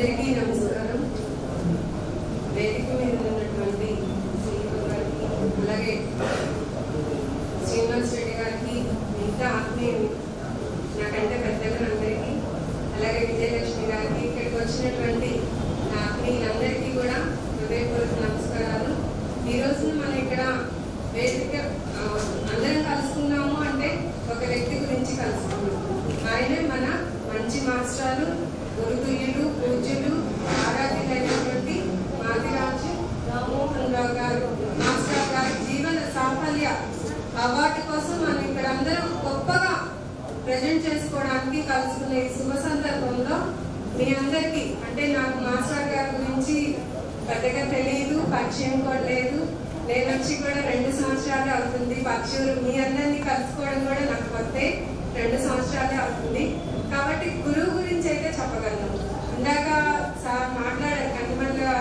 అందరికీ నమస్కారం వేదిక మీద ఉన్నటువంటి శ్రీను గారికి అలాగే శ్రీనివాస్ రెడ్డి గారికి మిగతా ఆత్మీయులు నాకంటే పెద్దగా అందరికీ అలాగే విజయలక్ష్మి గారికి ఇక్కడికి వచ్చినటువంటి నా ఆత్మీయులందరికీ కూడా హృదయపూర్వక నమస్కారాలు ఈ రోజున మనం ఇక్కడ వేదిక ఆ, అందరం కలుసుకున్నాము అంటే ఒక వ్యక్తి గురించి కలుసుకున్నాము ఆయనే మన మంచి మాస్టర్లు గురుతుల్యులు పూజ్యులు ఆరాధ్యులైనటువంటి మాదిరాజు రామ్మోహన్ రావు గారు మాస్టర్ గారి జీవన సాఫల్య అవార్డు కోసం మనం ఇక్కడ అందరం గొప్పగా ప్రజెంట్ చేసుకోవడానికి కలుసుకునే ఈ శుభ సందర్భంలో మీ అందరికీ అంటే నాకు మాస్టర్ గారి గురించి పెద్దగా తెలియదు పరిచయం కూడా లేదు నేను వచ్చి కూడా రెండు సంవత్సరాలే అవుతుంది పక్షులు మీ అందరినీ కలుసుకోవడం కూడా నాకు కొత్తే రెండు సంవత్సరాలే అవుతుంది కాబట్టి గురువు గురించి అయితే చెప్పగలను ఇందాక సార్ మాట్లాడారు కనిమల్గా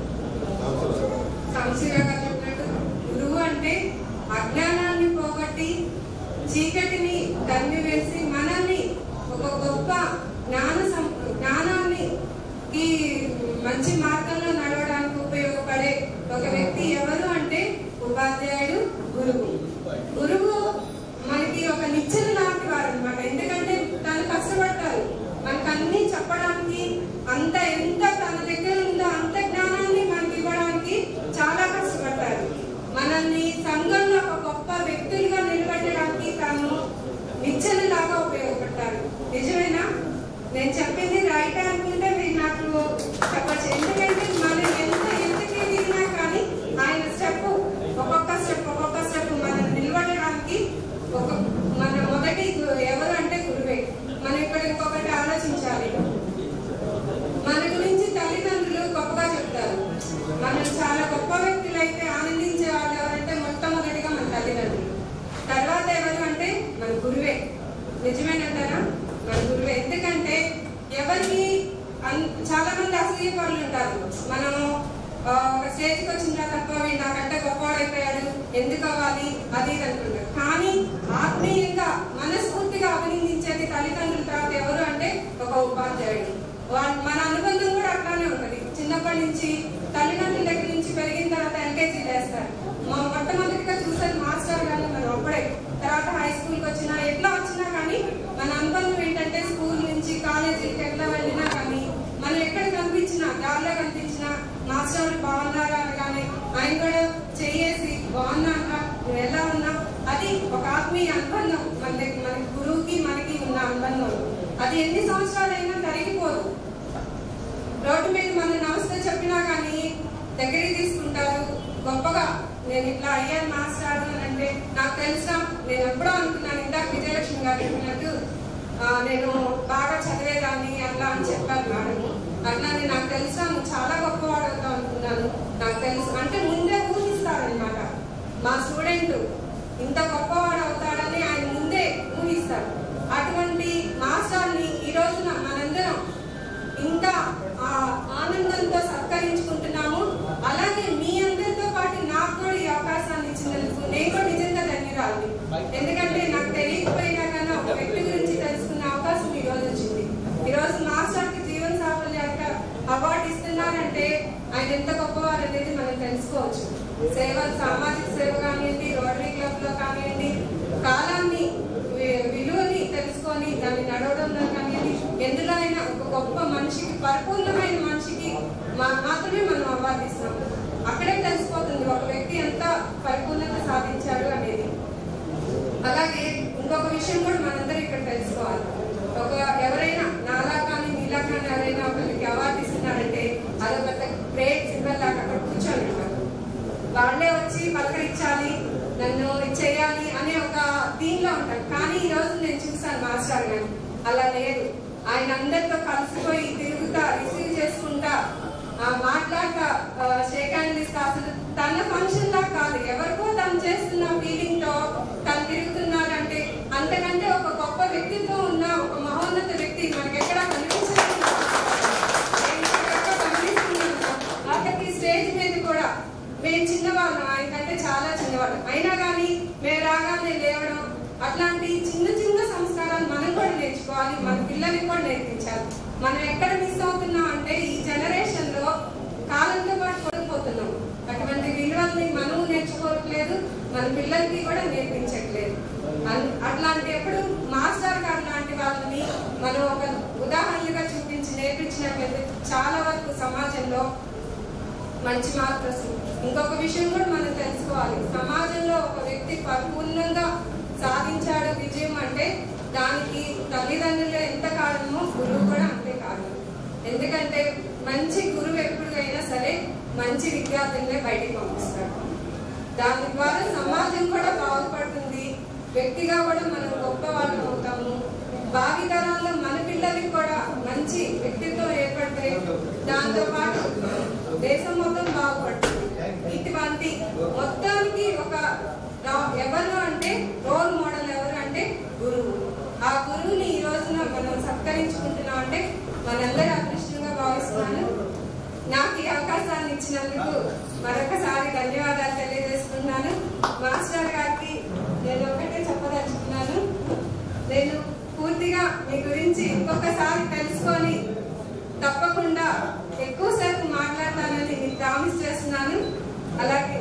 సంశీరా గారు చెప్పినట్టు గురువు అంటే అజ్ఞానాన్ని పోగొట్టి చీకటిని తన్ని వేసి మనల్ని ఒక గొప్ప జ్ఞాన సం- జ్ఞానాన్ని ఈ మంచి మార్గంలో నడవడానికి ఉపయోగపడే ఒక వ్యక్తి ఎవరు అంటే ఉపాధ్యాయుడు గురువు గురువు మనకి ఒక నిచ్చెన లాంటి వారు అనమాట ఎందుకంటే తను కష్టపడతారు మనకు అన్ని చెప్పడానికి అంత ఎంత తన దగ్గర ఉందో అంత జ్ఞానాన్ని మనకి ఇవ్వడానికి చాలా కష్టపడతారు మనల్ని సంఘంలో ఒక గొప్ప వ్యక్తులుగా నిలబెట్టడానికి తాను నిచ్చెన లాగా ఉపయోగపడతారు నిజమేనా నేను చెప్పింది రైట్ అనుకుంటే మీరు నాకు చెప్పచ్చు ఎందుకంటే మనం ఎంత ఎందుకు ఎదిగినా కానీ ఆయన స్టెప్ ఒక్కొక్క స్టెప్ ఒక్కొక్క స్టెప్ మనం నిలబడడానికి ఒక మన మొదటి గు- ఎవరు అంటే గురువే మనం ఇక్కడ ఇంకొకటి ఆలోచించాలి మన గురించి తల్లిదండ్రులు గొప్పగా చెప్తారు మనం చాలా గొప్ప వ్యక్తులు అయితే ఆనందించే వాళ్ళు ఎవరంటే మొట్టమొదటిగా మన తల్లిదండ్రులు తర్వాత ఎవరు అంటే మన గురువే నిజమేనంటారా మన గురువే ఎందుకంటే ఎవరికి అన్- చాలా మంది అసూయ పనులు ఉంటారు మనం ఆ, ఒక స్టేజ్కి వచ్చిన తర్వాత తప్ప వీడు నాకంటే గొప్పవాడైపోయాడు ఎందుకు అవ్వాలి అది ఇది అనుకుంటారు కానీ ఆత్మీయంగా మనస్ఫూర్తిగా అభినందించేది తల్లిదండ్రుల తర్వాత ఎవరు అంటే ఒక ఉపాధ్యాయుడు వా- మన అనుబంధం కూడా అట్లానే ఉంటది చిన్నప్పటి నుంచి తల్లిదండ్రుల దగ్గర నుంచి పెరిగిన తర్వాత ఎల్కేజీ వేస్తారు మా మొట్టమొదటిగా చూసేది మాస్టర్ గారిని మనం అప్పుడే తర్వాత హై స్కూల్కి వచ్చినా ఎట్లా వచ్చినా కానీ మన అనుబంధం ఏంటంటే స్కూల్ నుంచి కాలేజీకి ఎట్లా వెళ్ళినా కానీ మనం ఎక్కడ కనిపించినా దారిలో కనిపించినా మాస్టర్లు బాగున్నారా అనగానే ఆయన కూడా చెయ్యేసి బాగున్నారా నువ్వు ఎలా ఉన్నా అది ఒక ఆత్మీయ అనుబంధం మన దగ్గర మన గురువుకి మనకి ఉన్న అనుబంధం అది ఎన్ని సంవత్సరాలైనా తరిగిపోదు రోడ్డు మీద మనం నమస్తే చెప్పినా కానీ దగ్గరికి తీసుకుంటారు గొప్పగా నేను ఇట్లా అయ్యాను మాస్టర్ అని అంటే నాకు తెలుసా నేను ఎప్పుడో అనుకున్నాను ఇందాక విజయలక్ష్మి గారు చెప్పినట్టు ఆ, నేను బాగా చదివేదాన్ని అట్లా అని చెప్పారు మేడం అట్లానే నాకు తెలుసా నువ్వు చాలా గొప్పవాడు అవుతావు అనుకున్నాను నాకు తెలుసు అంటే ముందే ఊహిస్తారనమాట మా స్టూడెంట్ ఇంత గొప్పవాడు అవుతాడని ఆయన ముందే ఊహిస్తారు అటువంటి మాస్టర్ని ఈ రోజున మనందరం ఇంత ఆ ఆనందంతో సత్కరించుకుంటున్నాము అలాగే మీ అందరితో పాటు నాకు కూడా ఈ అవకాశాన్ని ఇచ్చినందుకు నేను కూడా నిజంగా ధన్యురాలి ఎందుకంటే నాకు తెలియకపోయినా కానీ ఒక వ్యక్తి గురించి తెలుసుకునే అవకాశం ఈ రోజు వచ్చింది ఈ రోజు మాస్టర్ కి జీవన సాఫల్య అవార్డు ఇస్తున్నారంటే ఆయన ఎంత గొప్పవారు అనేది మనం తెలుసుకోవచ్చు సేవ సామాజిక సేవ కానివ్వండి రోటరీ క్లబ్ లో కానివ్వండి కాలాన్ని వి- విలువని తెలుసుకొని దాన్ని నడవడంలో కానివ్వండి ఎందులో అయినా ఒక గొప్ప మనిషికి పరిపూర్ణమైన మనిషికి మా- మాత్రమే మనం అవార్డిస్తాం అక్కడే తెలిసిపోతుంది ఒక వ్యక్తి ఎంత పరిపూర్ణత సాధించాడు అనేది అలాగే ఇంకొక విషయం కూడా మనందరం ఇక్కడ తెలుసుకోవాలి ఒక ఎవరైనా నాలా కానీ నీలా కానీ ఎవరైనా ఒకరికి అవార్డు ఇస్తున్నారంటే అదొక పెద్ద గ్రేట్ సింబల్ లాగా అక్కడ కూర్చొని ఉంటారు వాళ్ళే వచ్చి పలకరించాలి నన్ను ఇది చేయాలి అనే ఒక దీనిలో ఉంటారు కానీ ఈ రోజు నేను చూసాను మాస్టర్ గారు అలా లేదు ఆయన అందరితో కలిసిపోయి తిరుగుతా రిసీవ్ చేసుకుంటా ఆ, మాట్లాడతా షేక్ హ్యాండ్ ఇస్తా అసలు తన ఫంక్షన్ లా కాదు ఎవరికో తను చేస్తున్న ఫీలింగ్ తో తను తిరుగుతున్నారంటే అంతకంటే ఒక గొప్ప వ్యక్తిత్వం ఉన్న ఒక మహోన్నత వ్యక్తి మనకి ఎక్కడా కనిపించలేదు నేను ఎక్కడో కనిపిస్తున్నాను. ఆఖరికి స్టేజ్ మీద కూడా మేము చిన్నవాళ్ళం ఆయన కంటే చాలా చిన్నవాళ్ళం అయినా కానీ మేము రాగానే లేవడం అట్లాంటి చిన్న చిన్న సంస్కారాలు మనం కూడా నేర్చుకోవాలి మన పిల్లలకి కూడా కూడా నేర్పించాలి మనం ఎక్కడ మిస్ అవుతున్నాం అంటే ఈ జనరేషన్ లో కాలంతో పాటు కోల్పోతున్నాం అటువంటి విలువల్ని మనము నేర్చుకోవట్లేదు మన పిల్లలకి కూడా నేర్పించట్లేదు అన్- అట్లాంటి ఎప్పుడు మాస్టర్ గారు లాంటి వాళ్ళని మనం ఒక ఉదాహరణగా చూపించి నేర్పించినట్లయితే చాలా వరకు సమాజంలో మంచి మార్పు వస్తుంది ఇంకొక విషయం కూడా మనం తెలుసుకోవాలి సమాజంలో ఒక వ్యక్తి పరిపూర్ణంగా సాధించాడు విజయం అంటే దానికి తల్లిదండ్రులు ఎంత కారణమో గురువు కూడా అంతే కారణం ఎందుకంటే మంచి గురువు ఎప్పుడైనా సరే మంచి విద్యార్థులనే బయటికి పంపిస్తాడు దాని ద్వారా సమాజం కూడా బాగుపడుతుంది వ్యక్తిగా కూడా మనం గొప్ప వాళ్ళం అవుతాము భావితరాల్లో మన పిల్లలకి కూడా మంచి వ్యక్తిత్వం ఏర్పడితే దాంతో పాటు దేశం మొత్తం బాగుపడుతుంది ఇటువంటి మొత్తానికి ఒక రా- ఎవరు అంటే రోల్ మోడల్ ఎవరు అంటే గురువు ఆ గురువుని ఈ రోజున మనం సత్కరించుకుంటున్నాం అంటే మనందరి అదృష్టంగా భావిస్తున్నాను నాకు ఈ అవకాశాన్ని ఇచ్చినందుకు మరొకసారి ధన్యవాదాలు తెలియజేస్తున్నాను మాస్టర్ గారికి నేను ఒకటే చెప్పదలుచుకున్నాను నేను పూర్తిగా మీ గురించి ఇంకొకసారి తెలుసుకొని తప్పకుండా ఎక్కువసేపు మాట్లాడతానని మీకు ప్రామిస్ చేస్తున్నాను అలాగే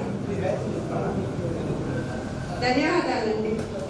ధన్యవాదాలండి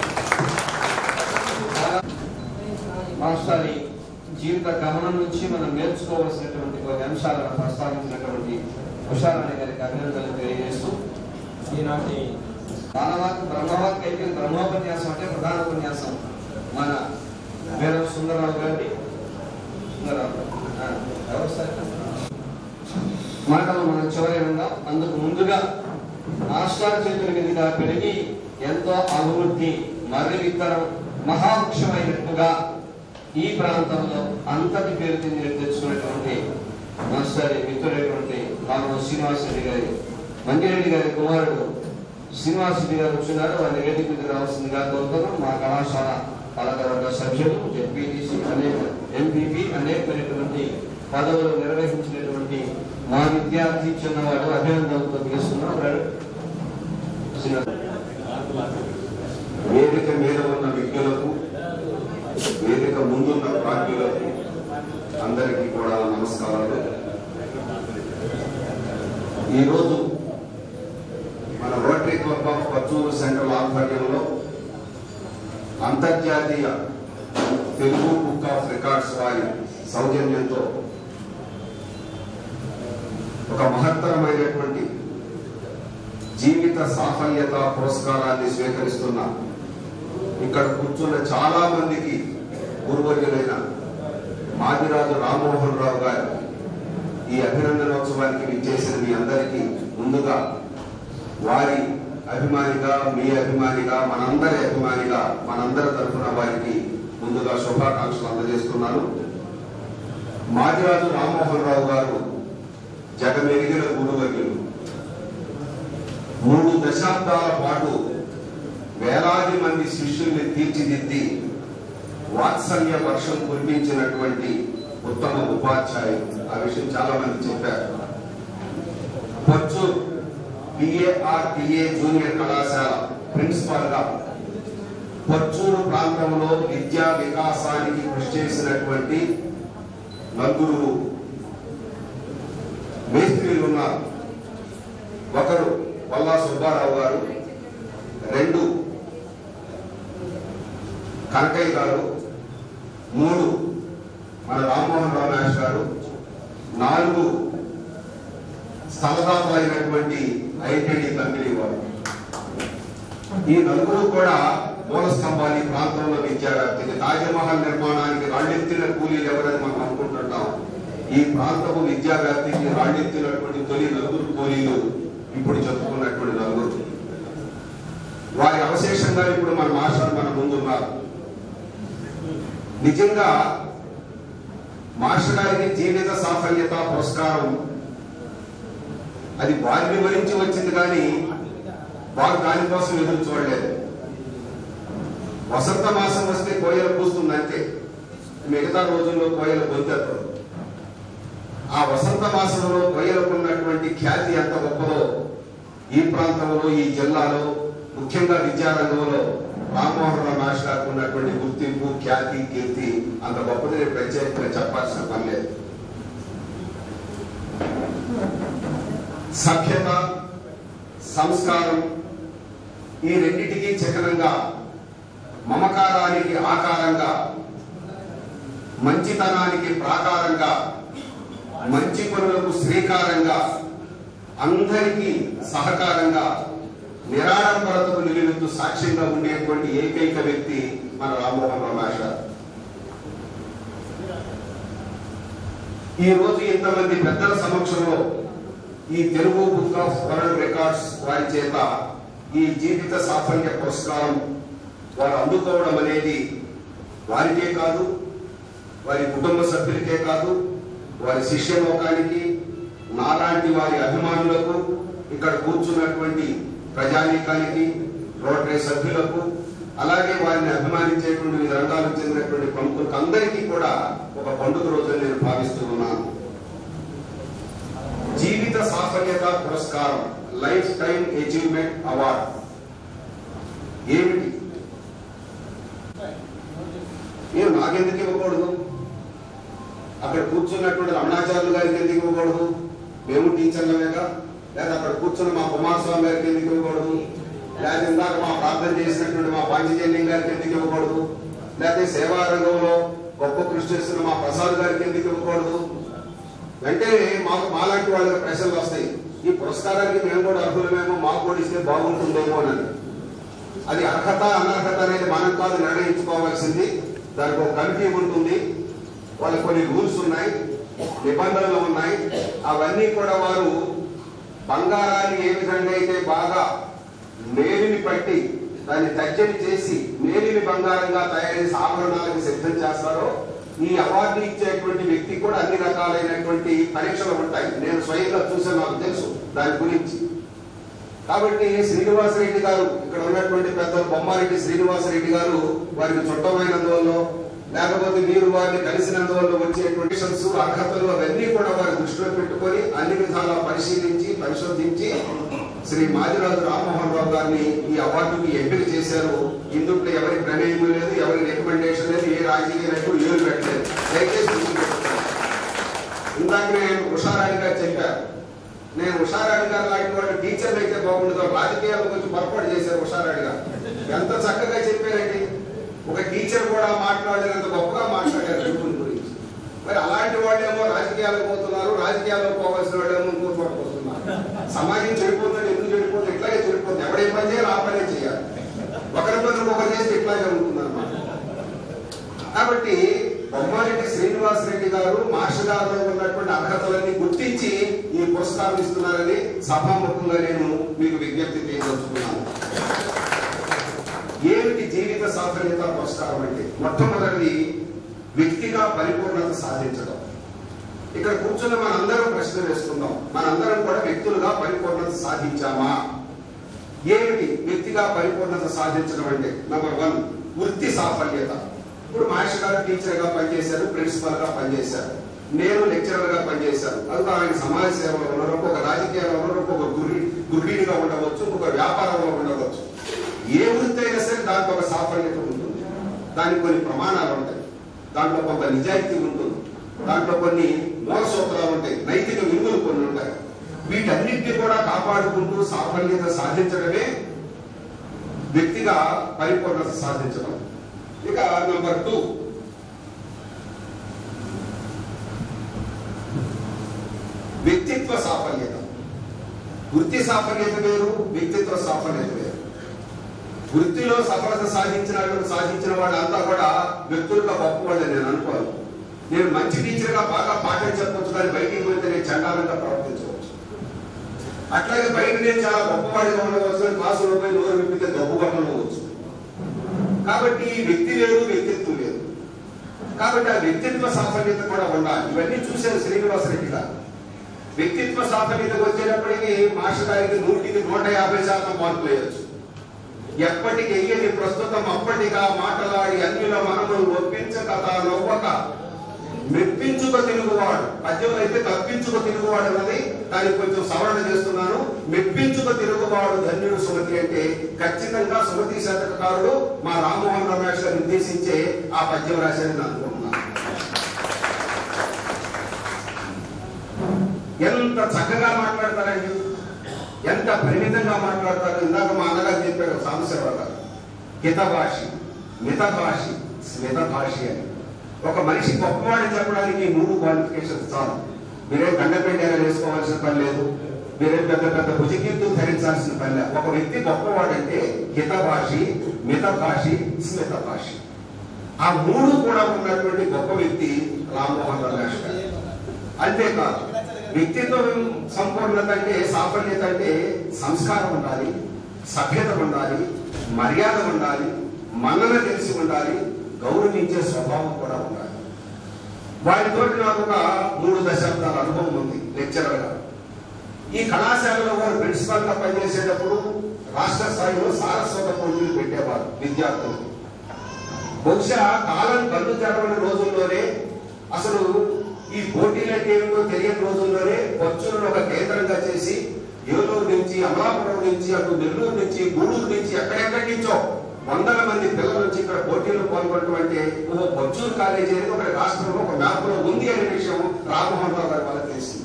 మాస్టారి జీవిత గమనం నుంచి మనం నేర్చుకోవాల్సినటువంటి కొన్ని అంశాలను ప్రస్తావించినటువంటి హుషారాణి గారికి అభినందనలు తెలియజేస్తూ ఈనాటి మానవాక్ బ్రహ్మవాక్ అయితే బ్రహ్మోపన్యాసం అంటే ప్రధాన ఉపన్యాసం మన వీర సుందరరావు గారి సుందరరావు ఆ, ఎవరు సార్? మాటలు మనం చివరి విందాం అందుకు ముందుగా మాస్టర్ చేతుల మీదుగా పెరిగి ఎంతో అభివృద్ధి మర్రి విత్తనం మహావృక్షమైనట్టుగా ఈ ప్రాంతంలో అంతటి పేరు తిండి తెచ్చుకున్నటువంటి మాస్టర్ మిత్రుడైనటువంటి రాము శ్రీనివాసరెడ్డి గారి మంగిరెడ్డి గారి కుమారుడు శ్రీనివాసరెడ్డి గారు వచ్చినారు వారిని వేదిక మీద రావాల్సిందిగా కోరుతున్నాం మా కళాశాల పాలకవర్గ సభ్యులు ఎంపీటీసీ అనేక ఎంపీపీ అనేకమైనటువంటి పదవులు నిర్వహించినటువంటి మా విద్యార్థి చిన్నవాడు అభినందనలతో తీసుకున్నాం శ్రీనివాస్ వేదిక మీద ఉన్న విజ్ఞులకు వేదిక ముందున్న ప్రాజ్ఞులకు అందరికీ కూడా నమస్కారాలు ఈరోజు మన rotary club of Pachuru central ఆధ్వర్యంలో అంతర్జాతీయ తెలుగు బుక్ ఆఫ్ రికార్డ్స్ వారి సౌజన్యంతో ఒక మహత్తరమైనటువంటి జీవిత సాఫల్యత పురస్కారాన్ని స్వీకరిస్తున్న ఇక్కడ కూర్చున్న చాలా మందికి గురువర్యులైన మాదిరాజు రామ్మోహన్ రావు గారు ఈ అభినందనోత్సవానికి విచ్చేసిన మీ అందరికీ ముందుగా వారి అభిమానిగా మీ అభిమానిగా మనందరి అభిమానిగా మనందరి తరఫున వారికి ముందుగా శుభాకాంక్షలు అందజేస్తున్నాను మాదిరాజు రామ్మోహన్ రావు గారు జగమెరిగిన గురువర్యులు మూడు దశాబ్దాల పాటు వేలాది మంది శిష్యుల్ని తీర్చిదిద్ది వాత్సల్య వర్షం కురిపించినటువంటి ఉత్తమ ఉపాధ్యాయులు ఆ విషయం చాలా మంది చెప్పారు పచ్చూర్ బిఏఆర్టీఏ జూనియర్ కళాశాల ప్రిన్సిపాల్ గా పచ్చూరు ప్రాంతంలో విద్యా వికాసానికి కృషి చేసినటువంటి నలుగురు మేస్త్రీలు ఉన్నారు ఒకరు వల్లా సుబ్బారావు గారు రెండు కనకయ్య గారు మూడు మన రామ్మోహన్ రావు నాయక్ గారు నాలుగు స్థలదాతలైనటువంటి ఐటీడీ కంపెనీ వారు ఈ నలుగురు కూడా మూల స్తంభాలు ఈ ప్రాంతంలో విద్యావ్యాప్తికి తాజ్మహల్ నిర్మాణానికి రాళ్ళెత్తిన కూలీలు ఎవరని మనం అనుకుంటుంటాం ఈ ప్రాంతపు విద్యావ్యాప్తికి రాళ్ళెత్తినటువంటి తొలి నలుగురు కూలీలు ఇప్పుడు చెప్పుకున్నటువంటి నలుగురు వారి అవశేషంగా ఇప్పుడు మన మాస్టర్ మన ముందున్నారు నిజంగా మాస్టర్ గారికి జీవిత సాఫల్యత పురస్కారం అది వారిని వరించి వచ్చింది కానీ వారు దానికోసం ఎదురు చూడలేదు వసంత మాసం వస్తే కోయలు పూస్తుంది అంతే మిగతా రోజుల్లో కోయలు పొందుతారు ఆ వసంత మాసంలో కోయలకు ఉన్నటువంటి ఖ్యాతి ఎంత గొప్పదో ఈ ప్రాంతంలో ఈ జిల్లాలో ముఖ్యంగా విద్యారంగంలో రామ్మోహన్ రావు మాస్టర్ గారికి ఉన్నటువంటి గుర్తింపు ఖ్యాతి కీర్తి అంత గొప్పది నేను ప్రత్యేకంగా చెప్పాల్సిన పని లేదు సభ్యత సంస్కారం ఈ రెండిటికి చకనంగా మమకారానికి ఆకారంగా మంచితనానికి ప్రాకారంగా మంచి పనులకు శ్రీకారంగా అందరికీ సహకారంగా నిరాడంబరతకు నిలువెత్తు సాక్ష్యంగా ఉండేటువంటి ఏకైక వ్యక్తి మన రామ్మోహన్ రావు మాస్టర్ ఈ రోజు ఇంతమంది పెద్దల సమక్షంలో ఈ తెలుగు బుక్ ఆఫ్ వరల్డ్ రికార్డ్స్ వారి చేత ఈ జీవిత సాఫల్య పురస్కారం వారు అందుకోవడం అనేది వారికే కాదు వారి కుటుంబ సభ్యులకే కాదు వారి శిష్యలోకానికి నాలాంటి వారి అభిమానులకు ఇక్కడ కూర్చున్నటువంటి ప్రజానీకానికి రోటరీ సభ్యులకు అలాగే వారిని అభిమానించేటువంటి వివిధ రంగాలకు చెందినటువంటి ప్రముఖులకు అందరికీ కూడా ఒక పండుగ రోజు నేను భావిస్తూ ఉన్నాను జీవిత సాఫల్యత పురస్కారం లైఫ్ టైం అచీవ్మెంట్ అవార్డ్ ఏమిటి నేను నాకెందుకు ఇవ్వకూడదు అక్కడ కూర్చున్నటువంటి రమణాచార్యులు గారికి ఎందుకు ఇవ్వకూడదు మేము టీచర్లమేగా లేదా అక్కడ కూర్చున్న మా కుమారస్వామి గారికి ఎందుకు ఇవ్వకూడదు లేదా ఇందాక మా ప్రార్థన చేసినటువంటి మా పాంచజన్యం గారికి ఎందుకు ఇవ్వకూడదు లేకపోతే సేవా రంగంలో గొప్ప కృషి చేస్తున్న మా ప్రసాద్ గారికి ఎందుకు ఇవ్వకూడదు వెంటనే మాకు మాలాంటి వాళ్ళకి ప్రశ్నలు వస్తాయి ఈ పురస్కారానికి మేము కూడా అర్హులమేమో మాకు కూడా ఇస్తే బాగుంటుందేమో అని అది అర్హత అనర్హత అనేది మనం కాదు నిర్ణయించుకోవాల్సింది దానికి ఒక కమిటీ ఉంటుంది వాళ్ళకి కొన్ని రూల్స్ ఉన్నాయి నిబంధనలు ఉన్నాయి అవన్నీ కూడా వారు బంగారాన్ని ఏ విధంగా అయితే బాగా మేలిని పట్టి దాన్ని తర్జని చేసి మేలిని బంగారంగా తయారు చేసి ఆభరణాలకు సిద్ధం చేస్తారో ఈ అవార్డు ఇచ్చేటువంటి వ్యక్తి కూడా అన్ని రకాలైనటువంటి పరీక్షలు ఉంటాయి నేను స్వయంగా చూసాను నాకు తెలుసు దాని గురించి కాబట్టి శ్రీనివాసరెడ్డి గారు ఇక్కడ ఉన్నటువంటి పెద్దలు బొమ్మారెడ్డి శ్రీనివాసరెడ్డి గారు వారికి చుట్టమైనందువల్ల లేకపోతే మీరు వారిని కలిసినందువల్ల వచ్చేటువంటి questions, అర్హతలు అవన్నీ కూడా వారి దృష్టిలో పెట్టుకొని అన్ని విధాలా పరిశీలించి పరిశోధించి శ్రీ మాదిరాజు రామ్మోహన్ రావు గారిని ఈ అవార్డుకి ఎంపిక చేశారు ఇందుట్లో ఎవరి ప్రమేయం లేదు ఎవరి రికమెండేషన్ లేదు ఏ రాజకీయ నాయకుడు ఏలు పెట్టలేదు దయచేసి గుర్తుపెట్టుకోండి. ఇందాక నేను ఉషారాణి గారు చెప్పారు నేను ఉషారాణి గారు లాంటి వాళ్ళు టీచర్లు అయితే బాగుండదు రాజకీయాల్లో కొంచెం పొరపాటు చేశారు ఉషారాణి గారు ఎంత చక్కగా చెప్పారండి ఒక టీచర్ కూడా మాట్లాడినంత గొప్పగా మాట్లాడారు గురువుని గురించి మరి అలాంటి వాళ్ళేమో రాజకీయాలకు పోతున్నారు రాజకీయాల్లో పోవాల్సిన వాళ్ళేమో ఇంకోటి పోతున్నారు సమాజం చెడిపోతుంది ఎందుకు చెడిపోతుంది ఇట్లాగే చెడిపోతుంది ఎవడే పని చేయాలి ఆ పనే చేయాలి ఒకరి పని ఒకరు చేస్తే ఇట్లాగే ఉంటుంది అన్నమాట కాబట్టి బొమ్మారెడ్డి శ్రీనివాస్ రెడ్డి గారు మాస్టర్ గారిలో ఉన్నటువంటి అర్హతలన్నీ గుర్తించి ఈ పురస్కారం ఇస్తున్నారని సభాముఖంగా నేను మీకు విజ్ఞప్తి చేయదలుచుకున్నాను ఏమిటి జీవిత సాఫల్యత పురస్కారం అంటే మొట్టమొదటిది వ్యక్తిగా పరిపూర్ణత సాధించడం ఇక్కడ కూర్చున్న మనందరం ప్రశ్న వేసుకుందాం మనందరం కూడా వ్యక్తులుగా పరిపూర్ణత సాధించామా ఏమిటి వ్యక్తిగా పరిపూర్ణత సాధించడం అంటే నంబర్ వన్ వృత్తి సాఫల్యత ఇప్పుడు మాస్టర్ గారు టీచర్ గా పనిచేశారు ప్రిన్సిపల్ గా పనిచేశారు నేను లెక్చరర్ గా పనిచేశాను అది ఆయన సమాజ సేవలో ఉన్నారు ఒక రాజకీయాల్లో ఉన్నారు ఒక గృహి గృహిణిగా ఉండవచ్చు ఒక వ్యాపారంలో ఉండవచ్చు ఏ వృత్తి అయినా సరే దాంట్లో ఒక సాఫల్యత ఉంటుంది దానికి కొన్ని ప్రమాణాలు ఉంటాయి దాంట్లో కొంత నిజాయితీ ఉంటుంది దాంట్లో కొన్ని మూల సూత్రాలు ఉంటాయి నైతిక విలువలు కొన్ని ఉంటాయి వీటన్నిటిని కూడా కాపాడుకుంటూ సాఫల్యత సాధించడమే వ్యక్తిగా పరిపూర్ణత సాధించడం ఇక నంబర్ టూ వ్యక్తిత్వ సాఫల్యత వృత్తి సాఫల్యత వేరు వ్యక్తిత్వ సాఫల్యత వేరు వృత్తిలో సఫలత సాధించిన సాధించిన వాళ్ళంతా కూడా వ్యక్తులుగా గొప్ప వాళ్ళని నేను అనుకోను నేను మంచి టీచర్గా బాగా పాఠం చెప్పొచ్చు కానీ బయటికి పోతే నేను చండాలంగా ప్రవర్తించవచ్చు అట్లాగే బయట నేను చాలా గొప్పవాడిగా ఉండవచ్చు క్లాసులో పోయి నోరు విప్పితే గొప్పగా ఉండవచ్చు కాబట్టి ఈ వ్యక్తి వేరు వ్యక్తిత్వం వేరు కాబట్టి ఆ వ్యక్తిత్వ సాఫల్యత కూడా ఉండాలి ఇవన్నీ చూశాను శ్రీనివాసరెడ్డి గారు వ్యక్తిత్వ సాఫల్యతకు వచ్చేటప్పటికి మాస్టర్ గారికి నూటికి నూట యాభై శాతం మార్కులు వేయచ్చు ఎప్పటికి వెయ్యని ప్రస్తుతం అప్పటిగా మాటలాడి అన్యుల మనములు ఒప్పించక తా నవ్వక మెప్పించుక తిరుగువాడు పద్యంలో అయితే తప్పించుక తిరుగువాడు అన్నది దానికి కొంచెం సవరణ చేస్తున్నాను మెప్పించుక తిరుగువాడు ధన్యుడు సుమతి అంటే ఖచ్చితంగా సుమతి శతకారుడు మా రామ్మోహన్ రమేష్ గారు నిర్దేశించే ఆ పద్యం రాశారని అనుకుంటున్నాను ఎంత చక్కగా మాట్లాడతారండి ఎంత పరిమితంగా మాట్లాడతారు ఇందాక మా అన్నగారు చెప్పారు సాంబశివరావు గారు హితభాషి మితభాషి స్మితభాషి అని ఒక మనిషి గొప్పవాడిని చెప్పడానికి ఈ మూడు క్వాలిఫికేషన్స్ చాలు మీరేం గండపెండేలా వేసుకోవాల్సిన పని లేదు మీరేం పెద్ద పెద్ద భుజకీర్తులు ధరించాల్సిన పని లేదు ఒక వ్యక్తి గొప్పవాడంటే హితభాషి మితభాషి స్మితభాషి ఆ మూడు కూడా ఉన్నటువంటి గొప్ప వ్యక్తి రామ్మోహన్ రమేష్ గారు అంతేకాదు వ్యక్తిత్వం సంపూర్ణత అంటే సాఫల్యత అంటే సంస్కారం ఉండాలి సభ్యత ఉండాలి మర్యాద ఉండాలి మన్నన తెలిసి ఉండాలి గౌరవించే స్వభావం కూడా ఉండాలి వారితో నాకు ఒక మూడు దశాబ్దాల అనుభవం ఉంది లెక్చరర్ గా ఈ కళాశాలలో వారు ప్రిన్సిపల్ గా పనిచేసేటప్పుడు రాష్ట్ర స్థాయిలో సారస్వత పోటీలు పెట్టేవారు విద్యార్థులు బహుశా కాలం కళ్ళు తెరవని రోజుల్లోనే అసలు ఈ పోటీలంటే ఏమిటో తెలియని రోజుల్లోనే పచ్చులను ఒక కేంద్రంగా చేసి ఏలూరు నుంచి అమలాపురం నుంచి అటు నెల్లూరు నుంచి గూడూరు నుంచి ఎక్కడెక్కడి నుంచో వందల మంది పిల్లల నుంచి ఇక్కడ పోటీలో పాల్గొనడం అంటే ఓ పచ్చూరు కాలేజీ అనేది ఒక రాష్ట్రంలో ఒక మ్యాప్ లో ఉంది అనే విషయం రామ్మోహన్ రావు గారి వాళ్ళకి తెలిసింది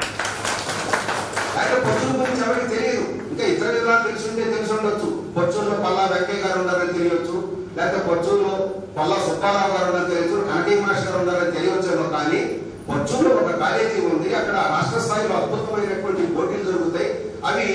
అయితే పొచ్చూరు గురించి ఎవరికి తెలియదు ఇంకా ఇతర విధాలు తెలిసి ఉంటే తెలిసి ఉండొచ్చు పొచ్చూరులో పల్లా వెంకయ్య గారు ఉన్నారని తెలియచ్చు లేకపోతే పొచ్చూరులో పల్లా సుబ్బారావు గారు ఉన్నారని తెలియచ్చు కనకీ మాస్టర్ గారు ఉన్నారని తెలియవచ్చేమో కానీ పొచ్చూరులో ఒక కాలేజీ ఉంది అక్కడ రాష్ట్ర స్థాయిలో అద్భుతమైనటువంటి పోటీలు జరుగుతాయి అవి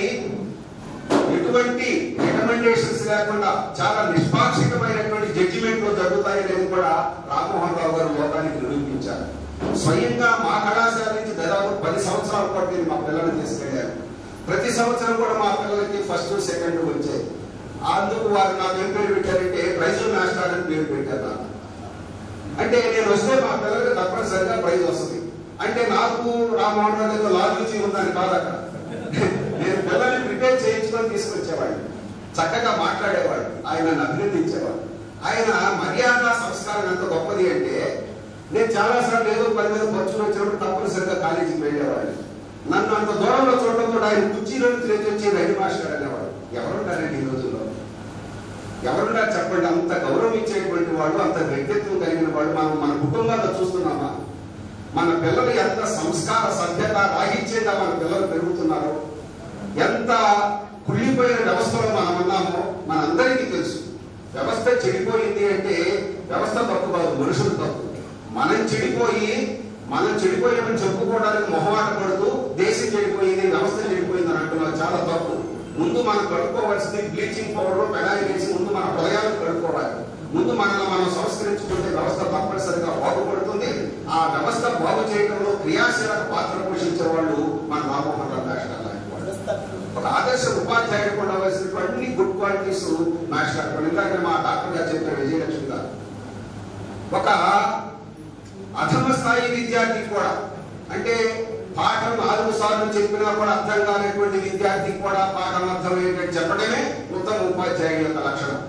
ఎటువంటి రికమెండేషన్స్ లేకుండా చాలా నిష్పాక్షికమైనటువంటి జడ్జిమెంట్ లో జరుగుతాయి అనేది కూడా రామ్మోహన్ రావు గారు లోకానికి నిరూపించారు స్వయంగా మా కళాశాల నుంచి దాదాపు పది సంవత్సరాల పాటు నేను మా పిల్లల్ని తీసుకెళ్ళాను ప్రతి సంవత్సరం కూడా మా పిల్లలకి ఫస్ట్ సెకండ్ వచ్చాయి అందుకు వారు నాకు ఏం పేరు పెట్టారంటే ప్రైజ్ మాస్టర్ అని పేరు పెట్టారు నాకు అంటే నేను వస్తే మా పిల్లలకి తప్పనిసరిగా ప్రైజ్ వస్తుంది అంటే నాకు రామ్మోహన్ రావు గారితో లాలూచి ఉందని కాదు అక్కడ నేను పిల్లల్ని ప్రిపేర్ చేయించుకొని తీసుకొచ్చేవాడిని చక్కగా మాట్లాడేవాడు ఆయన నన్ను అభినందించేవాడు ఆయన మర్యాద సంస్కారం ఎంత గొప్పది అంటే నేను చాలా సార్లు ఏదో పని మీద ఖర్చులు వచ్చినప్పుడు తప్పనిసరిగా కాలేజీకి వెళ్ళేవాడిని నన్ను అంత దూరంలో చూడడంతో ఆయన కుర్చీలో నుంచి లేచి వచ్చి రైలు మాస్టర్ అనేవాడు ఎవరుంటారండి ఈ రోజుల్లో ఎవరున్నారు చెప్పండి అంత గౌరవం ఇచ్చేటువంటి వాడు అంత వ్యక్తిత్వం కలిగిన వాడు మనం మన కుటుంబాల్లో చూస్తున్నామా మన పిల్లలు ఎంత సంస్కార సభ్యత రాహిత్యంగా మన పిల్లలు పెరుగుతున్నారు ఎంత కుళ్ళిపోయిన వ్యవస్థలో మనం ఉన్నామో మనందరికీ తెలుసు వ్యవస్థ చెడిపోయింది అంటే వ్యవస్థ తప్పు కాదు మనుషులు తప్పు మనం చెడిపోయి మనం చెడిపోయామని చెప్పుకోవడానికి మొహమాట పడుతూ దేశం చెడిపోయింది వ్యవస్థ చెడిపోయింది అని అంటున్నారు చాలా తప్పు ముందు మనం కడుక్కోవాల్సింది బ్లీచింగ్ పౌడర్ పెనాయి వేసి ముందు మన హృదయాలను కడుక్కోవాలి ముందు మనల్ని మనం సంస్కరించుకుంటే వ్యవస్థ తప్పనిసరిగా బాగుపడుతుంది ఆ వ్యవస్థ బాగు చేయడంలో క్రియాశీలక పాత్ర పోషించే వాళ్ళు మన రామ్మోహన్ రావు మాస్టర్ లాంటి వాళ్ళు ఒక ఆదర్శ ఉపాధ్యాయుడు ఉండవలసినటువంటి గుడ్ క్వాలిటీస్ మాస్టర్ ఇందాక మా డాక్టర్ గారు చెప్పారు విజయలక్ష్మి గారు ఒక అధమ స్థాయి విద్యార్థి కూడా అంటే పాఠం నాలుగు సార్లు చెప్పినా కూడా అర్థం కానటువంటి విద్యార్థికి కూడా పాఠం అర్థమయ్యేటట్టు చెప్పడమే ఉత్తమ ఉపాధ్యాయుడి యొక్క లక్షణం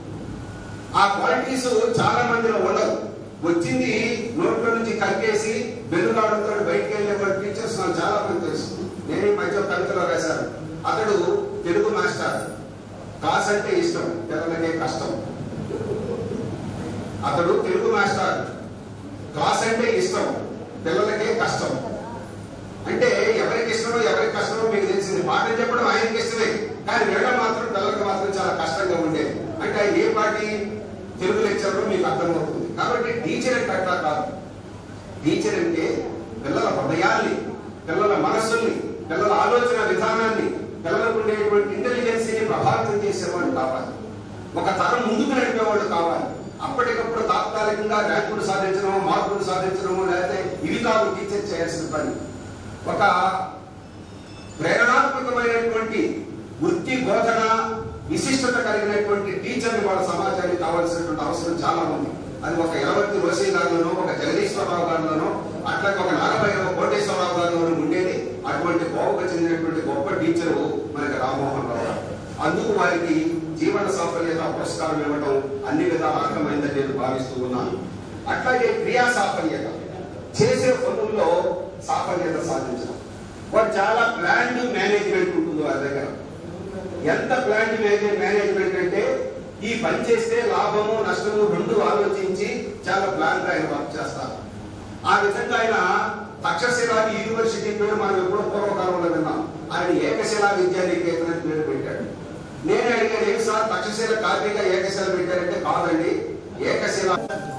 ఆ క్వాలిటీస్ చాలా మందిలో ఉండవు వచ్చింది నోట్లో నుంచి కక్కేసి వెలుగాడంతో బయటికి వెళ్ళే టీచర్స్ నాకు చాలా మంది తెలుసు నేను ఈ మధ్య కవితలో రాశాను అతడు తెలుగు మాస్టర్ క్లాస్ అంటే ఇష్టం పిల్లలకే కష్టం అతడు తెలుగు మాస్టర్ క్లాస్ అంటే ఇష్టం పిల్లలకే కష్టం అంటే ఎవరికి ఇష్టమో ఎవరికి కష్టమో మీకు తెలిసింది పాఠం చెప్పడం ఆయనకి ఇష్టమే కానీ వినడం మాత్రం పిల్లలకు మాత్రం చాలా కష్టంగా ఉండేది అంటే ఆయన ఏ పాటి తెలుగు లెక్చర్లో మీకు అర్థమవుతుంది కాబట్టి టీచర్ అంటే అట్లా కాదు టీచర్ అంటే పిల్లల హృదయాల్ని పిల్లల మనస్సుల్ని పిల్లల ఆలోచన విధానాన్ని పిల్లలకు ఉండేటువంటి ఇంటెలిజెన్సీని ప్రభావితం చేసేవాడు కావాలి ఒక తరం ముందుకు నడిపేవాడు కావాలి అప్పటికప్పుడు తాత్కాలికంగా ర్యాంకులు సాధించడమో మార్కులు సాధించడమో లేకపోతే ఇవి కాదు టీచర్ చేయాల్సిన పని ఒక ప్రేరణాత్మకమైనటువంటి వృత్తి బోధన విశిష్టత కలిగినటువంటి టీచర్ని వాళ్ళ సమాజానికి కావాల్సినటువంటి అవసరం చాలా ఉంది అది ఒక ఎలవర్తి రోసీ గారిలోనో ఒక జగదీశ్వరరావు గారిలోనో అట్లాగే ఒక నాగభైరవ కోటేశ్వరరావు గారిలోనూ ఉండేది అటువంటి కోవకు చెందినటువంటి గొప్ప టీచరు మనకి రామ్మోహన్ రావు గారు అందుకు వారికి జీవన సాఫల్యత పురస్కారం ఇవ్వడం అన్ని విధాల అర్హమైందని నేను భావిస్తూ ఉన్నాను అట్లాగే క్రియా సాఫల్యత రోజుల్లో సాఫల్యత సాధించడం వాడు చాలా ప్లాండ్ మేనేజ్మెంట్ ఉంటుంది వారి దగ్గర ఎంత ప్లాంట్ మేనేజ్మెంట్ అంటే ఈ పని చేస్తే లాభము నష్టము రెండు ఆలోచించి చాలా ప్లాన్ గా ఆయన వర్క్ చేస్తారు ఆ విధంగా ఆయన తక్షశిల యూనివర్సిటీ పేరు మనం ఎప్పుడో పూర్వకాలంలో విన్నాం ఆయన ఏకశిలా విద్యానికేతన్ అని పేరు పెట్టాడు నేను అడిగాను ఏం సార్ తక్షశిల కార్తీక ఏకశిల పెట్టారంటే కాదండి ఏకశిల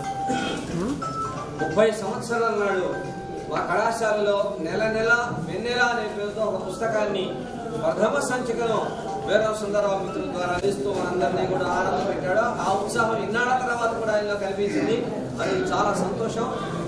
ముప్పై సంవత్సరాల నాడు మా కళాశాలలో నెల నెల వెన్నెల అనే పేరుతో ఒక పుస్తకాన్ని ప్రథమ సంచికను వీరరావు సుందరరావు మిత్రుల ద్వారా అందిస్తూ మనందరినీ కూడా ఆనందం పెట్టాడు ఆ ఉత్సాహం ఇన్నాళ్ళ తర్వాత కూడా ఆయనలో కనిపించింది అది చాలా సంతోషం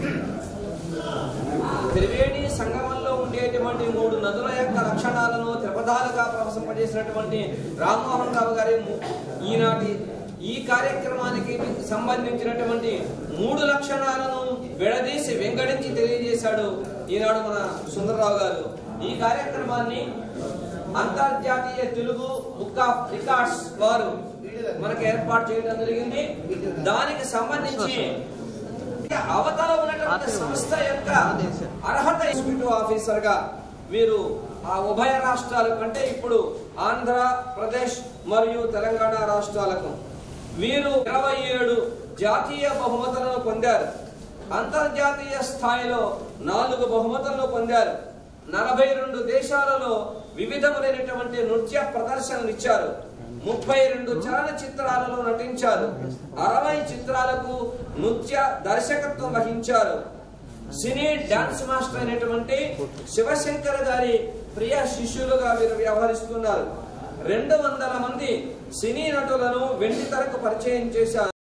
త్రివేణి సంగమంలో ఉండేటువంటి మూడు నదుల యొక్క లక్షణాలను త్రిపదాలుగా ప్రవశింపజేసినటువంటి రామ్మోహన్ రావు గారి ము- ఈనాటి ఈ కార్యక్రమానికి సంబంధించినటువంటి మూడు లక్షణాలను విడదీసి వెంకడించి తెలియజేశాడు ఈనాడు మన సుందరరావు గారు ఈ కార్యక్రమాన్ని అంతర్జాతీయ తెలుగు బుక్ ఆఫ్ రికార్డ్స్ వారు మనకు ఏర్పాటు చేయడం జరిగింది దానికి సంబంధించి అవతల ఉన్నటువంటి సంస్థ యొక్క అర్హత ఎగ్జిక్యూటివ్ ఆఫీసర్ గా మీరు ఆ ఉభయ రాష్ట్రాల కంటే ఇప్పుడు ఆంధ్ర ప్రదేశ్ మరియు తెలంగాణ రాష్ట్రాలకు వీరు ఇరవై ఏడు జాతీయ బహుమతులను పొందారు అంతర్జాతీయ స్థాయిలో నాలుగు బహుమతులను పొందారు నలభై రెండు దేశాలలో వివిధములైనటువంటి నృత్య ప్రదర్శనలు ఇచ్చారు ముప్పై రెండు చలనచిత్రాలలో నటించారు అరవై చిత్రాలకు నృత్య దర్శకత్వం వహించారు సినీ డాన్స్ మాస్టర్ అయినటువంటి శివశంకర్ గారి ప్రియ శిష్యులుగా వీరు వ్యవహరిస్తున్నారు రెండు వందల మంది సినీ నటులను వెండి తెరకు పరిచయం చేశారు